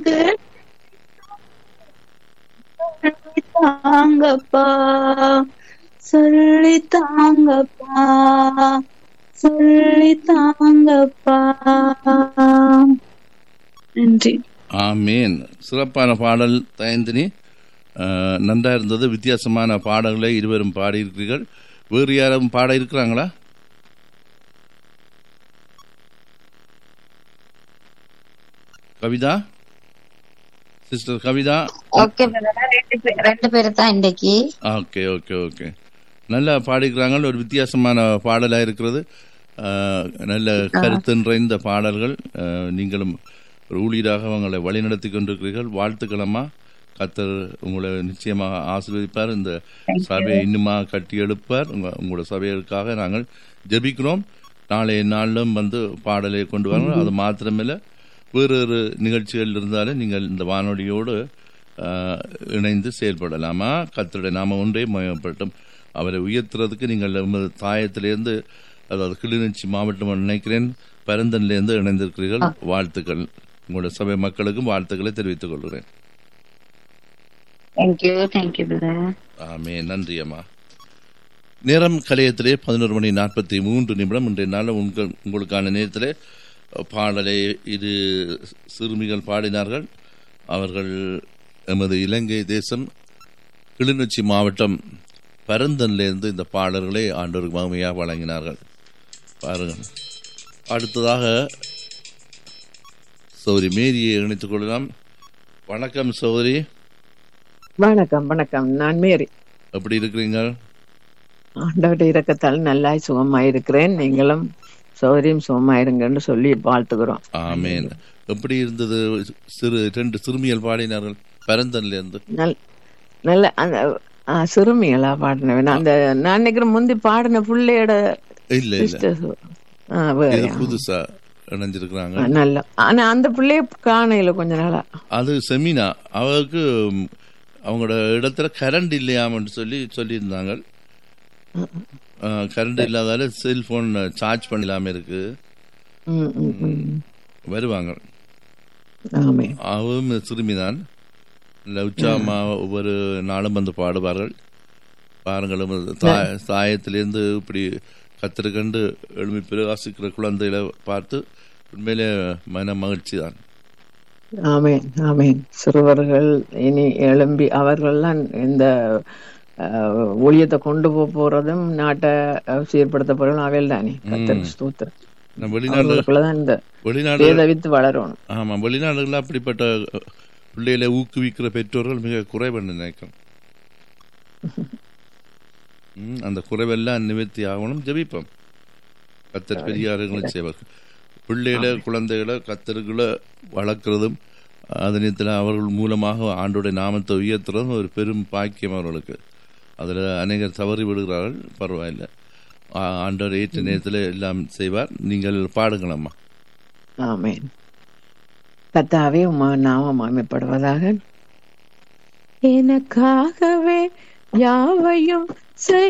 சொல்லி தாங்கப்பா சொல்லி தாங்கப்பா சொல்லி தாங்கப்பா நன்றி ஆமேன் சிறப்பான பாடல் தயந்தினி அஹ், நன்றா இருந்தது வித்தியாசமான பாடல்களை இருவரும் பாடியிருக்கிறீர்கள் வேறு யாரும் பாட இருக்கிறாங்களா கவிதா சிஸ்டர் கவிதா ஓகே ரெண்டு பேர் ரெண்டு பேர் தான் இன்னைக்கு ஓகே ஓகே ஓகே நல்லா பாடிக்கிறாங்க ஒரு வித்தியாசமான பாடலாக இருக்கிறது அஹ், நல்ல கருத்து நிறைந்த பாடல்கள் அஹ், நீங்களும் ஒரு ஊழியராக உங்களை வழிநடத்தி கொண்டிருக்கிறீர்கள் வாழ்த்துக்களம்மா கத்தர் உங்களை நிச்சயமாக ஆசீர்வதிப்பார் இந்த சபையை இன்னுமா கட்டி எழுப்பார் உங்க உங்களோட சபைகளுக்காக நாங்கள் ஜெபிக்கிறோம் நாளைய நாளிலும் வந்து பாடலை கொண்டு வரணும் அது மாத்திரமில்லை வேறு ஒரு நிகழ்ச்சிகள் இருந்தாலும் நீங்கள் இந்த வானொலியோடு ஆஹ், இணைந்து செயல்படலாமா கத்தருடைய நாம ஒன்றே மயப்பட்டும் அவரை உயர்த்துறதுக்கு நீங்கள் உமது தாயத்திலிருந்து அதாவது கிளிநொச்சி மாவட்டம் நினைக்கிறேன் பரந்தன்லேருந்து இணைந்திருக்கிறீர்கள் வாழ்த்துக்கள் உங்களுடைய சபை மக்களுக்கும் வாழ்த்துக்களை தெரிவித்துக் கொள்கிறேன் தேங்க்யூ தேங்க்யூ பிரதர் ஆமே நன்றி அம்மா நேரம் கலையத்திலே பதினோரு மணி நாற்பத்தி மூன்று நிமிடம் இன்றைய நாள் உங்கள் உங்களுக்கான நேரத்திலே பாடலை இரு சிறுமிகள் பாடினார்கள் அவர்கள் எமது இலங்கை தேசம் கிளிநொச்சி மாவட்டம் பரந்தன்லேருந்து இந்த பாடல்களை ஆண்டோருக்கு மகிமையாக வழங்கினார்கள் பாருங்கள் அடுத்ததாக சௌரி மேரியை இணைத்துக் கொள்ளலாம் வணக்கம் சௌரி வணக்கம் வணக்கம் நான் மேரி எப்படி இருக்கிறீங்க ஆண்டவருடைய இரக்கத்தால் நல்லாய் சுகமாய் இருக்கிறேன் நீங்களும் சௌகரியம் சுகமாயிருங்கன்னு சொல்லி வாழ்த்துக்கிறோம் ஆமேன் எப்படி இருந்தது சிறு ரெண்டு சிறுமியல் பாடினார்கள் பரந்தன்ல இருந்து நல் நல்ல அந்த ஆ, சிறுமிகளா பாடினவன் அந்த நான் நினைக்கிறேன் முந்தி பாடின பிள்ளையோட இல்ல இல்ல sisters. ஆ, வேற. இது புதுசா இணைஞ்சிருக்கிறாங்க ஆ, நல்ல ஆனா அந்த பிள்ளைய காணையில கொஞ்ச நாளா அது செமினா அவருக்கு ம், அவங்களோட இடத்துல கரண்ட் இல்லையாமன்னு சொல்லி சொல்லியிருந்தாங்க கரண்ட் இல்லாதால செல்போன் சார்ஜ் பண்ணலாம இருக்கு ம், ம், ம். வருவாங்க ஆமே அவரும் சிறுமிதான் லவ்ச்சாமா ஒவ்வொரு நாளும் வந்து பாடுவார்கள் பாருங்களும் தாய- தாயத்திலிருந்து இப்படி கத்திருக்கண்டு எழுமி பிரகாசிக்கிற குழந்தைகளை பார்த்து உண்மையிலே மன மகிழ்ச்சி தான் ஆமேன் ஆமேன் சிறுவர்கள் இனி எழும்பி அவர்கள்லாம் இந்த அஹ், ஊழியத்தை கொண்டு போக போறதும் நாட்டை அஹ், சீர்படுத்த போறதும் அவையில் தானே கத்தருக்கு ஸ்தோத்திரம் நம்ம வெளிநாடு அவர்களுக்குள்ளதான் இந்த வெளிநாடு வேத வித்து வளரணும் ஆமா வெளிநாடுகளில் அப்படிப்பட்ட பிள்ளைகளை ஊக்குவிக்கிற பெற்றோர்கள் மிக குறைவென்று நினைக்கிறேன் ம், அந்த குறைவெல்லாம் நிவர்த்தி ஆகணும் ஜெபிப்போம் கத்தர் பெரியார்களும் செய்வார் பிள்ளைகளை குழந்தைகளை கத்தர்களை வளர்க்குறதும் அதனத்தில் அவர்கள் மூலமாக ஆண்டோடைய நாமத்தை உயர்த்துறதும் ஒரு பெரும் பாக்கியம் அவர்களுக்கு அதில் அநேகர் தவறி விடுகிறார்கள் பரவாயில்லை ஆ- ஆண்டவர் ஏற்ற நேரத்தில் எல்லாம் செய்வார் நீங்கள் பாடுங்களம்மா ஆமேன் கத்தாவே உமா நாமம் அமைப்படுவதாக எனக்காகவே யாவையும் செய்